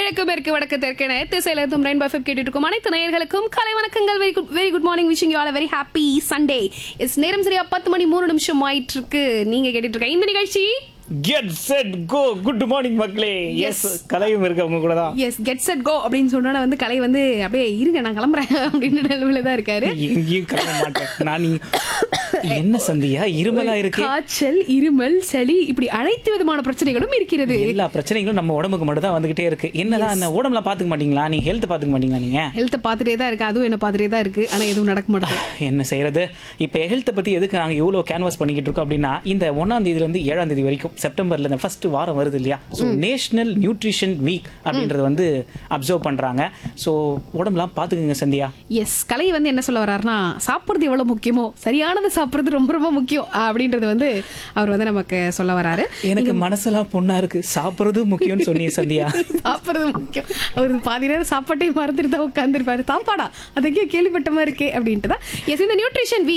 கிழக்கு மேற்கு வடக்கு தெற்கு என திசையில இருந்து ரெயின்போ எஃப்எம் கேட்டுட்டு இருக்கும் அனைத்து நேயர்களுக்கும் கலை வணக்கங்கள் very good very good morning wishing you all very happy Sunday இஸ் நேரம் சரியா பத்து மணி மூணு நிமிஷம் ஆயிட்டு இருக்கு நீங்க கேட்டுட்டு இருக்க இந்த நிகழ்ச்சி get set go good morning மக்களே எஸ் கலையும் இருக்கு அவங்க கூட தான் எஸ் கெட் செட் கோ அப்படின்னு சொன்னா வந்து கலை வந்து அப்படியே இருங்க நான் கிளம்புறேன் அப்படின்னு நிலவுல தான் இருக்காரு எங்கேயும் கிளம்ப மாட்டேன் நான் நீ என்ன சந்தியா இருமலா இருக்கு காய்ச்சல் இருமல் சளி இப்படி அனைத்து விதமான பிரச்சனைகளும் இருக்கிறது எல்லா பிரச்சனைகளும் நம்ம உடம்புக்கு மட்டும் தான் வந்துகிட்டே இருக்கு என்னதான் அந்த உடம்புல பாத்துக்க மாட்டீங்களா நீங்க ஹெல்த் பாத்துக்க மாட்டீங்களா நீங்க ஹெல்த்தை பார்த்துட்டே தான் இருக்கு அதுவும் என்ன பார்த்துட்டே தான் இருக்கு ஆனா எதுவும் நடக்க மாட்டேங்குது என்ன செய்யறது இப்போ ஹெல்த்தை பத்தி எதுக்கு நாங்க இவ்வளோ கேன்வாஸ் பண்ணிக்கிட்டு இருக்கோம் அப்படின்னா இந்த ஒன்னாம் தேதியில இருந்து ஏழாம் தேதி வரைக்கும் செப்டம்பர்ல இந்த ஃபர்ஸ்ட் வாரம் வருது இல்லையா ஸோ நேஷனல் நியூட்ரிஷன் வீக் அப்படின்றது வந்து அப்சர்வ் பண்றாங்க ஸோ உடம்புலாம் பாத்துக்குங்க சந்தியா எஸ் கலை வந்து என்ன சொல்ல வர்றாருன்னா சாப்பிட்றது எவ்வளவு முக்கியமோ சரியானது சாப்பிட்றது ரொம்ப ரொம்ப முக்கியம் அப்படின்றது வந்து அவர் வந்து நமக்கு சொல்ல வராரு எனக்கு மனசெல்லாம் பொண்ணா இருக்கு சாப்பிட்றதும் முக்கியம்னு சொன்னீங்க சந்தியா சாப்பிட்றது முக்கியம் அவர் பாதி நேரம் சாப்பாட்டையும் மறந்துட்டு தான் உட்காந்துருப்பாரு சாப்பாடா அதுக்கே கேள்விப்பட்ட மாதிரி இருக்கே அப்படின்ட்டு தான் எஸ் இந்த நியூட்ரிஷன் வீக்